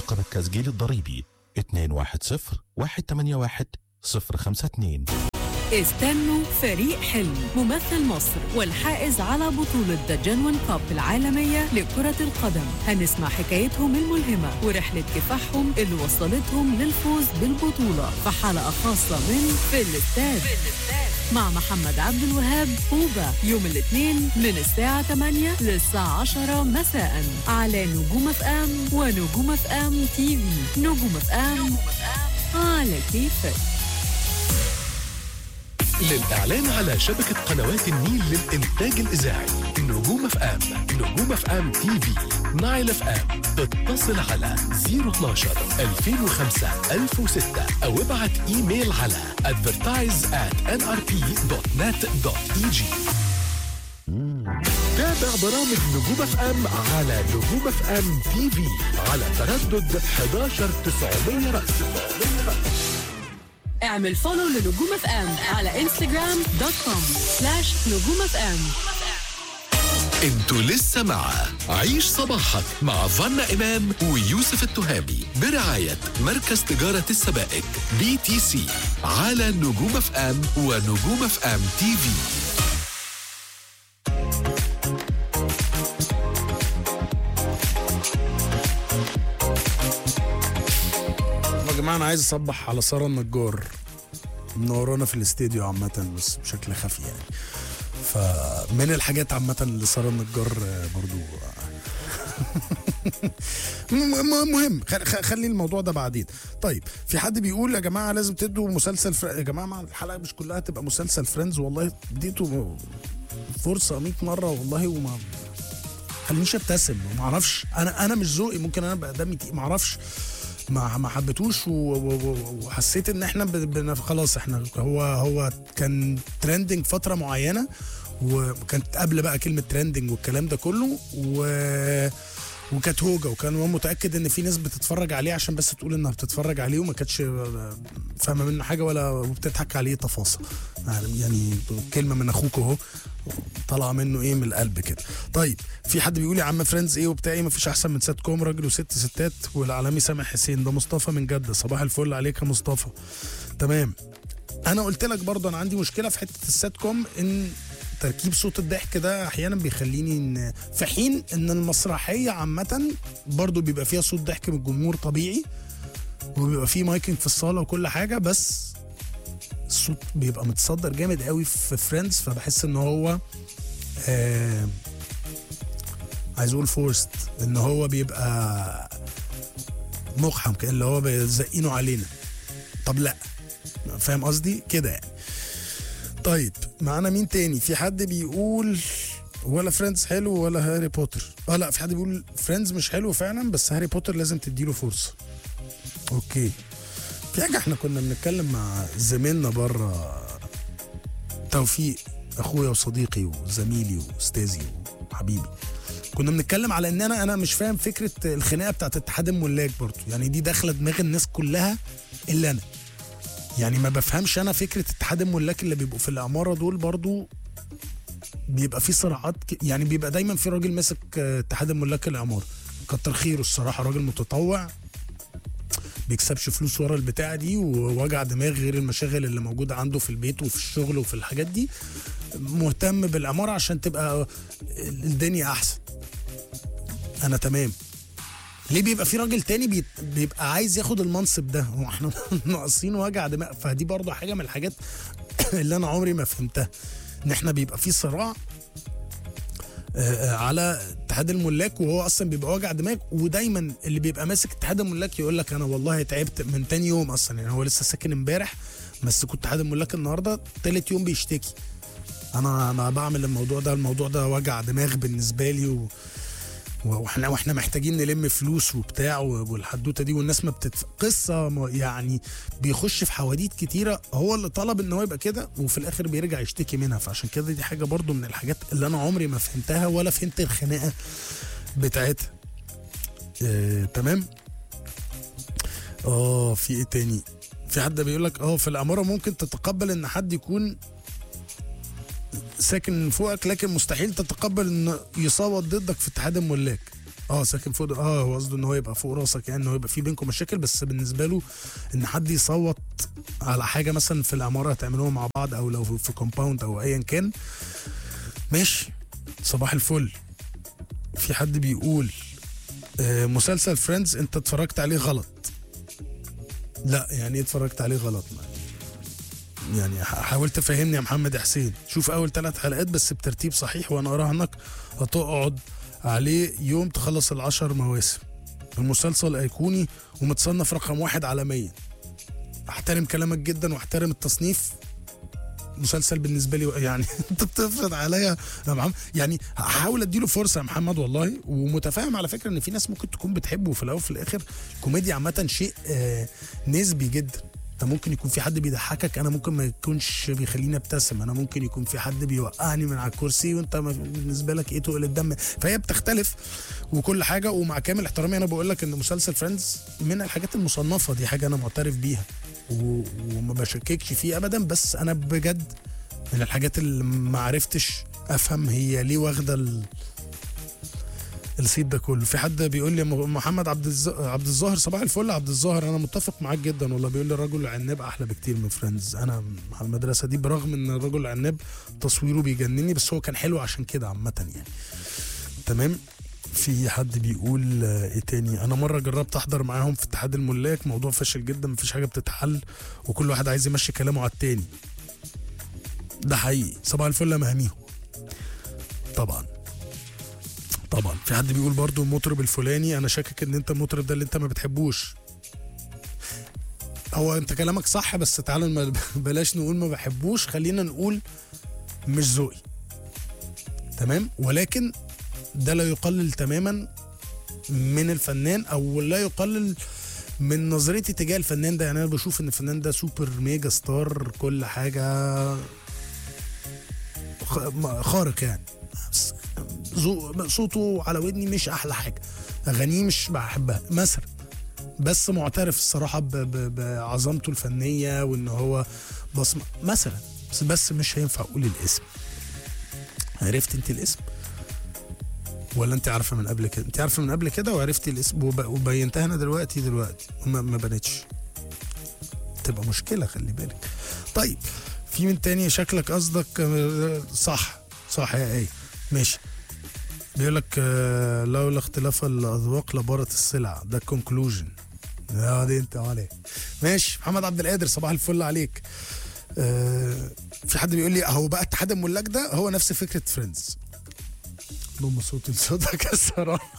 رقم التسجيل الضريبي 210-181-052 استنوا فريق حلم ممثل مصر والحائز على بطولة ذا جنون كاب العالمية لكرة القدم هنسمع حكايتهم الملهمة ورحلة كفاحهم اللي وصلتهم للفوز بالبطولة في حلقة خاصة من في الاستاد مع محمد عبد الوهاب هوبا يوم الاثنين من الساعة 8 للساعة 10 مساء على نجوم اف ام ونجوم اف ام تي في نجوم اف ام على كيفك للإعلان على شبكة قنوات النيل للإنتاج الإذاعي نجوم اف ام نجوم اف ام تي في نايل اف ام اتصل على 012 2005 1006 أو ابعت إيميل على advertise at nrp.net.eg تابع برامج نجوم اف ام على نجوم اف ام تي في على تردد 11 900 رأس اعمل فولو لنجوم اف ام على انستغرام دوت كوم سلاش نجوم اف ام انتوا لسه مع عيش صباحك مع فنا امام ويوسف التهامي برعايه مركز تجاره السبائك بي تي سي على نجوم اف ام ونجوم اف ام تي في يا جماعه انا عايز اصبح على ساره النجار منورانا في الاستديو عامه بس بشكل خفي يعني فمن الحاجات عامه اللي ساره النجار آه، برضو م- م- مهم خ- خ- خلي الموضوع ده بعدين طيب في حد بيقول يا جماعه لازم تدوا مسلسل فر... يا جماعه ما الحلقه مش كلها تبقى مسلسل فريندز والله اديته فرصه 100 مره والله وما خلينيش ابتسم ما اعرفش انا انا مش ذوقي ممكن انا بقى دمي تقيل ما اعرفش ما ما حبيتوش و- و- و- وحسيت ان احنا ب- بن- خلاص احنا هو هو كان ترندنج فتره معينه وكانت قبل بقى كلمه ترندنج والكلام ده كله و وكانت هوجه وكان هو متاكد ان في ناس بتتفرج عليه عشان بس تقول انها بتتفرج عليه وما كانتش فاهمه منه حاجه ولا وبتضحك عليه تفاصيل يعني كلمه من اخوك اهو طالعه منه ايه من القلب كده طيب في حد بيقول يا عم فريندز ايه وبتاع ايه مفيش احسن من سات كوم راجل وست ستات والعالمي سامح حسين ده مصطفى من جده صباح الفل عليك يا مصطفى تمام انا قلت لك برضه انا عندي مشكله في حته السات كوم ان تركيب صوت الضحك ده احيانا بيخليني ان في حين ان المسرحيه عامه برضه بيبقى فيها صوت ضحك من الجمهور طبيعي وبيبقى فيه مايكنج في الصاله وكل حاجه بس الصوت بيبقى متصدر جامد قوي في فريندز فبحس ان هو آه عايز اقول فورست ان هو بيبقى مقحم كده اللي هو بيزقينه علينا طب لا فاهم قصدي كده يعني طيب معانا مين تاني في حد بيقول ولا فريندز حلو ولا هاري بوتر اه لا في حد بيقول فريندز مش حلو فعلا بس هاري بوتر لازم تديله فرصه اوكي في حاجه احنا كنا بنتكلم مع زميلنا بره توفيق اخويا وصديقي وزميلي واستاذي وحبيبي كنا بنتكلم على ان انا انا مش فاهم فكره الخناقه بتاعت اتحاد الملاك برضو يعني دي داخله دماغ الناس كلها الا انا يعني ما بفهمش انا فكره اتحاد الملاك اللي بيبقوا في العماره دول برضو بيبقى في صراعات ك... يعني بيبقى دايما في راجل ماسك آه، اتحاد الملاك العماره كتر خيره الصراحه راجل متطوع بيكسبش فلوس ورا البتاعه دي ووجع دماغ غير المشاغل اللي موجوده عنده في البيت وفي الشغل وفي الحاجات دي مهتم بالعماره عشان تبقى الدنيا احسن انا تمام ليه بيبقى في راجل تاني بيت- بيبقى عايز ياخد المنصب ده هو احنا ناقصين وجع دماغ فدي برضه حاجه من الحاجات اللي انا عمري ما فهمتها ان احنا بيبقى في صراع آه، آه، على اتحاد الملاك وهو اصلا بيبقى وجع دماغ ودايما اللي بيبقى ماسك اتحاد الملاك يقول لك انا والله تعبت من تاني يوم اصلا يعني هو لسه ساكن امبارح بس كنت اتحاد الملاك النهارده تالت يوم بيشتكي انا انا بعمل الموضوع ده الموضوع ده وجع دماغ بالنسبه لي و... واحنا واحنا محتاجين نلم فلوس وبتاع والحدوته دي والناس ما بتدف... قصه م- يعني بيخش في حواديت كتيره هو اللي طلب ان هو يبقى كده وفي الاخر بيرجع يشتكي منها فعشان كده دي حاجه برضو من الحاجات اللي انا عمري ما فهمتها ولا فهمت الخناقه بتاعتها آه، تمام اه في ايه تاني في حد بيقول لك اه في العماره ممكن تتقبل ان حد يكون ساكن فوقك لكن مستحيل تتقبل انه يصوت ضدك في اتحاد الملاك اه ساكن فوق اه هو قصده ان هو يبقى فوق راسك يعني ان هو يبقى في بينكم مشاكل بس بالنسبه له ان حد يصوت على حاجه مثلا في العماره هتعملوها مع بعض او لو في كومباوند او ايا كان ماشي صباح الفل في حد بيقول آه، مسلسل فريندز انت اتفرجت عليه غلط لا يعني ايه اتفرجت عليه غلط يعني ح- حاول تفهمني يا محمد حسين شوف اول ثلاث حلقات بس بترتيب صحيح وانا اراهنك هتقعد عليه يوم تخلص العشر مواسم المسلسل ايقوني ومتصنف رقم واحد عالميا احترم كلامك جدا واحترم التصنيف مسلسل بالنسبه لي يعني انت بتفرض عليا يا محمد يعني هحاول اديله فرصه يا محمد والله ومتفاهم على فكره ان في ناس ممكن تكون بتحبه وفي الاول وفي الاخر الكوميديا عامه شيء آه نسبي جدا انت ممكن يكون في حد بيضحكك انا ممكن ما يكونش بيخليني ابتسم انا ممكن يكون في حد بيوقعني من على الكرسي وانت ما- بالنسبه لك ايه تقل الدم فهي بتختلف وكل حاجه ومع كامل احترامي انا بقول لك ان مسلسل فريندز من الحاجات المصنفه دي حاجه انا معترف بيها و- وما بشككش فيه ابدا بس انا بجد من الحاجات اللي ما عرفتش افهم هي ليه واخده ال... الصيت ده كله في حد بيقول لي م- محمد عبد الز... عبد الظاهر صباح الفل عبد الظاهر انا متفق معاك جدا والله بيقول لي الرجل العناب احلى بكتير من فريندز انا مع المدرسه دي برغم ان الرجل العناب تصويره بيجنني بس هو كان حلو عشان كده عامه يعني تمام في حد بيقول آه، ايه تاني انا مره جربت احضر معاهم في اتحاد الملاك موضوع فاشل جدا مفيش حاجه بتتحل وكل واحد عايز يمشي كلامه على التاني ده حقيقي صباح الفل يا مهاميهم طبعا طبعا في حد بيقول برضو المطرب الفلاني انا شاكك ان انت المطرب ده اللي انت ما بتحبوش هو انت كلامك صح بس تعالوا ما بلاش نقول ما بحبوش خلينا نقول مش ذوقي تمام ولكن ده لا يقلل تماما من الفنان او لا يقلل من نظرتي تجاه الفنان ده يعني انا بشوف ان الفنان ده سوبر ميجا ستار كل حاجه خ- م- خارق يعني بس ذو- صوته على ودني مش احلى حاجه اغانيه مش بحبها مثلا بس معترف الصراحه ب- ب- بعظمته الفنيه وان هو بصمه مثلا بس, بس مش هينفع اقول الاسم عرفت انت الاسم ولا انت عارفه من قبل كده انت عارفه من قبل كده وعرفتي الاسم وب... وبينتها انا دلوقتي دلوقتي وما ما بنتش تبقى مشكله خلي بالك طيب في من تاني شكلك قصدك آه، صح صح يا ايه ماشي بيقول لك آه، لولا اختلاف الاذواق لبارت السلع ده الكونكلوجن اه دي انت عليك ماشي محمد عبد القادر صباح الفل عليك آه في حد بيقول لي اهو بقى اتحاد الملاك ده هو نفس فكره فريندز ضم صوتي لصوتك الصراحه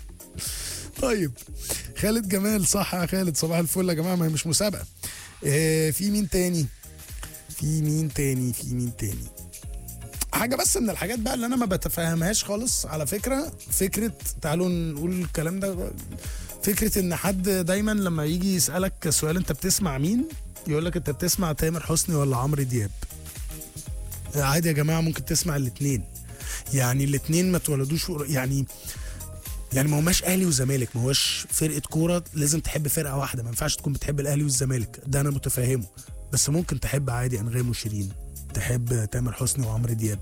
طيب خالد جمال صح يا خالد صباح الفل يا جماعه ما هي مش مسابقه آه في مين تاني في مين تاني في مين تاني حاجه بس من الحاجات بقى اللي انا ما بتفهمهاش خالص على فكره فكره تعالوا نقول الكلام ده فكره ان حد دايما لما يجي يسالك سؤال انت بتسمع مين يقول لك انت بتسمع تامر حسني ولا عمرو دياب عادي يا جماعه ممكن تسمع الاثنين يعني الاثنين ما اتولدوش يعني يعني ما هماش اهلي وزمالك ما هوش فرقه كوره لازم تحب فرقه واحده ما ينفعش تكون بتحب الاهلي والزمالك ده انا متفهمه بس ممكن تحب عادي انغام وشيرين تحب تامر حسني وعمرو دياب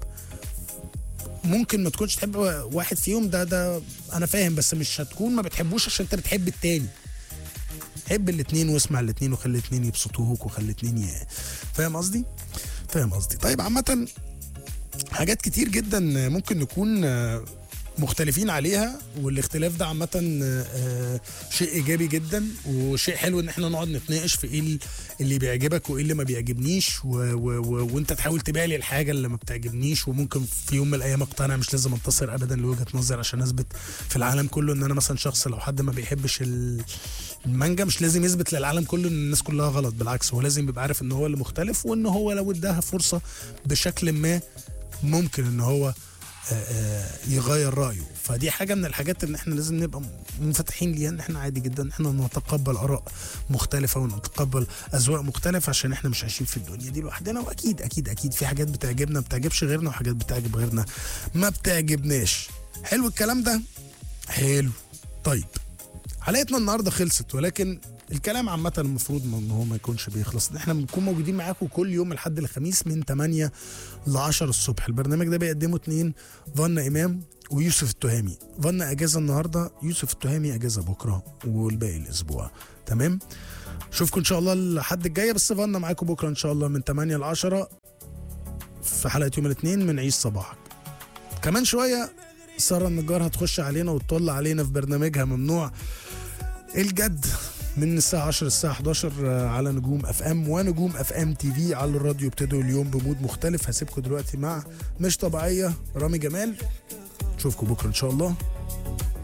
ممكن ما تكونش تحب واحد فيهم ده ده انا فاهم بس مش هتكون ما بتحبوش عشان انت بتحب التاني حب الاتنين واسمع الاتنين وخلي الاتنين يبسطوك وخلي الاتنين ي... فاهم قصدي؟ فاهم قصدي طيب عامة حاجات كتير جدا ممكن نكون آه، مختلفين عليها والاختلاف ده عامة آه، شيء ايجابي جدا وشيء حلو ان احنا نقعد نتناقش في ايه ال- اللي بيعجبك وايه اللي ما بيعجبنيش و... و... و... وانت تحاول تبيع لي الحاجة اللي ما بتعجبنيش وممكن في يوم من الايام اقتنع مش لازم انتصر ابدا لوجهة نظر عشان اثبت في العالم كله ان انا مثلا شخص لو حد ما بيحبش ال... المانجا مش لازم يثبت للعالم كله ان الناس كلها غلط بالعكس هو لازم يبقى عارف ان هو اللي مختلف وان هو لو اداها فرصة بشكل ما ممكن ان هو آه، آه، يغير رايه فدي حاجه من الحاجات اللي احنا لازم نبقى منفتحين ليها ان احنا عادي جدا ان احنا نتقبل اراء مختلفه ونتقبل اذواق مختلفه عشان احنا مش عايشين في الدنيا دي لوحدنا واكيد اكيد اكيد في حاجات بتعجبنا ما بتعجبش غيرنا وحاجات بتعجب غيرنا ما بتعجبناش حلو الكلام ده حلو طيب حلقتنا النهارده خلصت ولكن الكلام عامة المفروض ما- ان هو ما يكونش بيخلص احنا بنكون موجودين معاكم كل يوم لحد الخميس من 8 ل 10 الصبح البرنامج ده بيقدمه اتنين فانا امام ويوسف التهامي فانا اجازة النهاردة يوسف التهامي اجازة بكرة والباقي الاسبوع تمام اشوفكم ان شاء الله الحد الجاية بس فانا معاكم بكرة ان شاء الله من 8 ل 10 في حلقة يوم الاثنين من عيش صباحك كمان شوية سارة النجار هتخش علينا وتطل علينا في برنامجها ممنوع الجد من الساعة 10 للساعة 11 على نجوم اف ام ونجوم اف ام تي في على الراديو ابتدوا اليوم بمود مختلف هسيبكم دلوقتي مع مش طبيعية رامي جمال اشوفكم بكرة ان شاء الله